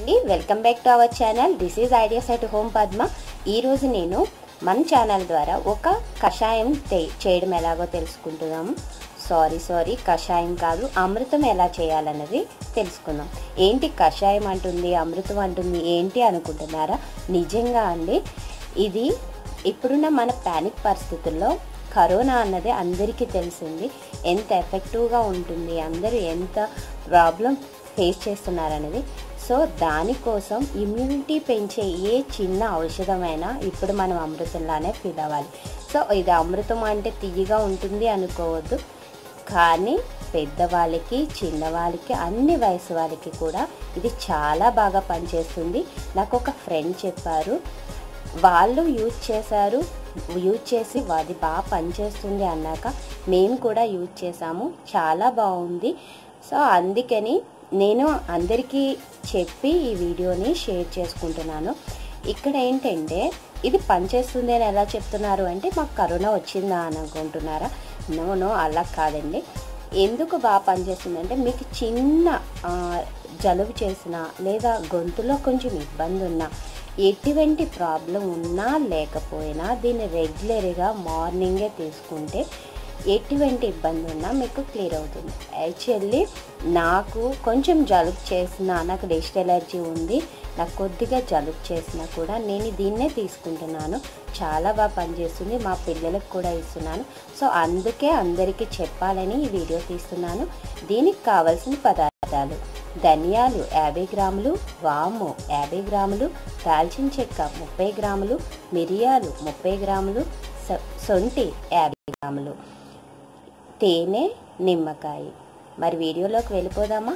welcome back to our channel this is ideas at home Padma ఈరోజు నేను మన channel ద్వారా ఒక కషాయం తే- చేయడం ఎలాగో తెలుసుకుంటున్నాము సారీ సారీ కషాయం కాదు అమృతం ఎలా చేయాలన్నది తెలుసుకుందాం ఏంటి కషాయం అంటుంది అమృతం అంటుంది ఏంటి అనుకుంటున్నారా నిజంగా అండి ఇది ఇప్పుడున్న మన ప్యానిక్ పరిస్థితుల్లో కరోనా అన్నది అందరికీ తెలిసింది ఎంత ఎఫెక్టివ్గా ఉంటుంది అందరూ ఎంత ప్రాబ్లం ఫేస్ చేస్తున్నారనేది సో దానికోసం ఇమ్యూనిటీ పెంచే ఏ చిన్న ఔషధమైనా ఇప్పుడు మనం అమృతంలానే ఫీల్ అవ్వాలి సో ఇది అమృతం అంటే తీయగా ఉంటుంది అనుకోవద్దు కానీ పెద్దవాళ్ళకి చిన్నవాళ్ళకి అన్ని వయసు వాళ్ళకి కూడా ఇది చాలా బాగా పనిచేస్తుంది నాకు ఒక ఫ్రెండ్ చెప్పారు వాళ్ళు యూజ్ చేశారు యూజ్ చేసి అది బాగా పనిచేస్తుంది అన్నాక మేము కూడా యూజ్ చేసాము చాలా బాగుంది సో అందుకని నేను అందరికీ చెప్పి ఈ వీడియోని షేర్ చేసుకుంటున్నాను ఇక్కడ ఏంటంటే ఇది పనిచేస్తుంది అని ఎలా చెప్తున్నారు అంటే మాకు కరోనా వచ్చిందా అని అనుకుంటున్నారా నో నో అలా కాదండి ఎందుకు బాగా పనిచేస్తుందంటే మీకు చిన్న ఆ, జలుబు చేసినా లేదా గొంతులో కొంచెం ఇబ్బంది ఉన్నా ఎటువంటి ప్రాబ్లం ఉన్నా లేకపోయినా దీన్ని రెగ్యులర్గా మార్నింగే తీసుకుంటే ఎటువంటి ఇబ్బంది ఉన్నా మీకు క్లియర్ అవుతుంది యాక్చువల్లీ నాకు కొంచెం జలుబు చేసిన నాకు డస్ట్ ఎలర్జీ ఉంది నాకు కొద్దిగా జలుబు చేసినా కూడా నేను దీన్నే తీసుకుంటున్నాను చాలా బాగా పనిచేస్తుంది మా పిల్లలకు కూడా ఇస్తున్నాను సో అందుకే అందరికీ చెప్పాలని ఈ వీడియో తీస్తున్నాను దీనికి కావాల్సిన పదార్థాలు ధనియాలు యాభై గ్రాములు వాము యాభై గ్రాములు దాల్చిన చెక్క ముప్పై గ్రాములు మిరియాలు ముప్పై గ్రాములు సొ- సొంటి యాభై గ్రాములు తేనె నిమ్మకాయ మరి వీడియోలోకి వెళ్ళిపోదామా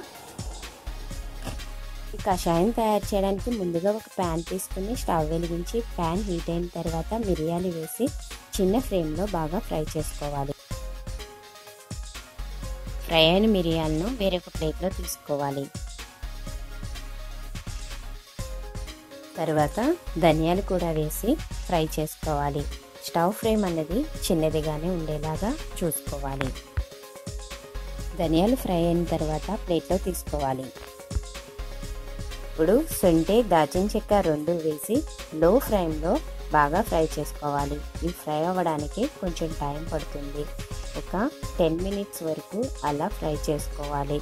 ఈ కషాయం తయారు చేయడానికి ముందుగా ఒక ప్యాన్ తీసుకుని స్టవ్ వెలిగించి ప్యాన్ హీట్ అయిన తర్వాత మిరియాలు వేసి చిన్న ఫ్లేమ్లో బాగా ఫ్రై చేసుకోవాలి ఫ్రై అయిన మిరియాలను వేరొక ప్లేట్లో తీసుకోవాలి తర్వాత ధనియాలు కూడా వేసి ఫ్రై చేసుకోవాలి స్టవ్ ఫ్లేమ్ అన్నది చిన్నదిగానే ఉండేలాగా చూసుకోవాలి ధనియాలు ఫ్రై అయిన తర్వాత ప్లేట్లో తీసుకోవాలి ఇప్పుడు సొంటే దాచిన చెక్క రెండు వేసి లో ఫ్లేమ్లో బాగా ఫ్రై చేసుకోవాలి ఇవి ఫ్రై అవ్వడానికి కొంచెం టైం పడుతుంది ఒక టెన్ మినిట్స్ వరకు అలా ఫ్రై చేసుకోవాలి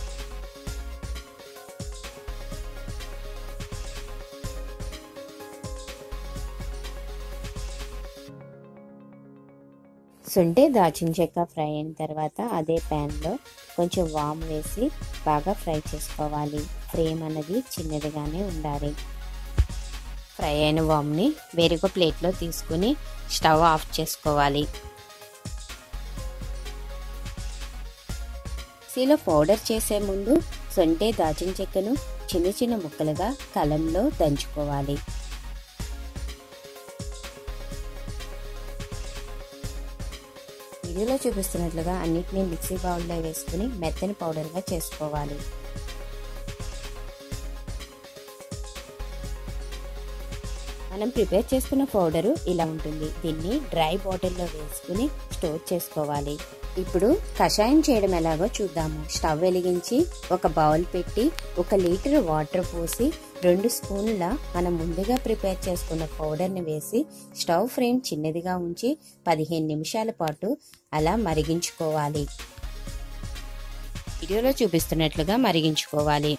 శుంఠి దాచిన చెక్క ఫ్రై అయిన తర్వాత అదే ప్యాన్లో కొంచెం వామ్ వేసి బాగా ఫ్రై చేసుకోవాలి ఫ్లేమ్ అన్నది చిన్నదిగానే ఉండాలి ఫ్రై అయిన వామ్ని వేరొక ప్లేట్లో తీసుకుని స్టవ్ ఆఫ్ చేసుకోవాలి మిక్సీలో పౌడర్ చేసే ముందు సొంటే దాచిన చెక్కను చిన్న చిన్న ముక్కలుగా కలంలో దంచుకోవాలి వీడియోలో చూపిస్తున్నట్లుగా అన్నిటినీ మిక్సీ బౌల్లో వేసుకుని మెత్తని పౌడర్గా చేసుకోవాలి మనం ప్రిపేర్ చేసుకున్న పౌడరు ఇలా ఉంటుంది దీన్ని డ్రై బాటిల్లో వేసుకుని స్టోర్ చేసుకోవాలి ఇప్పుడు కషాయం చేయడం ఎలాగో చూద్దాము స్టవ్ వెలిగించి ఒక బౌల్ పెట్టి ఒక లీటర్ వాటర్ పోసి రెండు స్పూన్ల మనం ముందుగా ప్రిపేర్ చేసుకున్న పౌడర్ని వేసి స్టవ్ ఫ్లేమ్ చిన్నదిగా ఉంచి పదిహేను నిమిషాల పాటు అలా మరిగించుకోవాలి వీడియోలో చూపిస్తున్నట్లుగా మరిగించుకోవాలి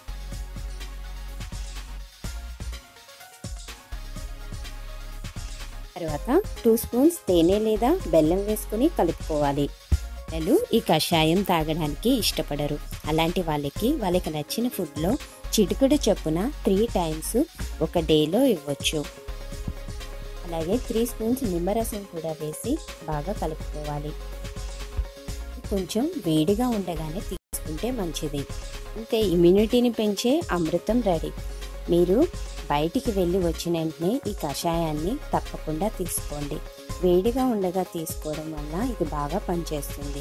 తర్వాత టూ స్పూన్స్ తేనె లేదా బెల్లం వేసుకుని కలుపుకోవాలి పిల్లలు ఈ కషాయం తాగడానికి ఇష్టపడరు అలాంటి వాళ్ళకి వాళ్ళకి నచ్చిన ఫుడ్లో చిటికెడు చొప్పున త్రీ టైమ్స్ ఒక డేలో ఇవ్వచ్చు అలాగే త్రీ స్పూన్స్ నిమ్మరసం కూడా వేసి బాగా కలుపుకోవాలి కొంచెం వేడిగా ఉండగానే తీసుకుంటే మంచిది అంతే ఇమ్యూనిటీని పెంచే అమృతం రెడీ మీరు బయటికి వెళ్ళి వచ్చిన వెంటనే ఈ కషాయాన్ని తప్పకుండా తీసుకోండి వేడిగా ఉండగా తీసుకోవడం వల్ల ఇది బాగా పనిచేస్తుంది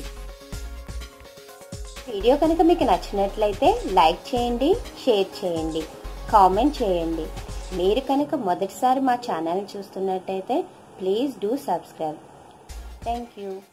వీడియో కనుక మీకు నచ్చినట్లయితే లైక్ చేయండి షేర్ చేయండి కామెంట్ చేయండి మీరు కనుక మొదటిసారి మా ఛానల్ చూస్తున్నట్టయితే please do subscribe thank you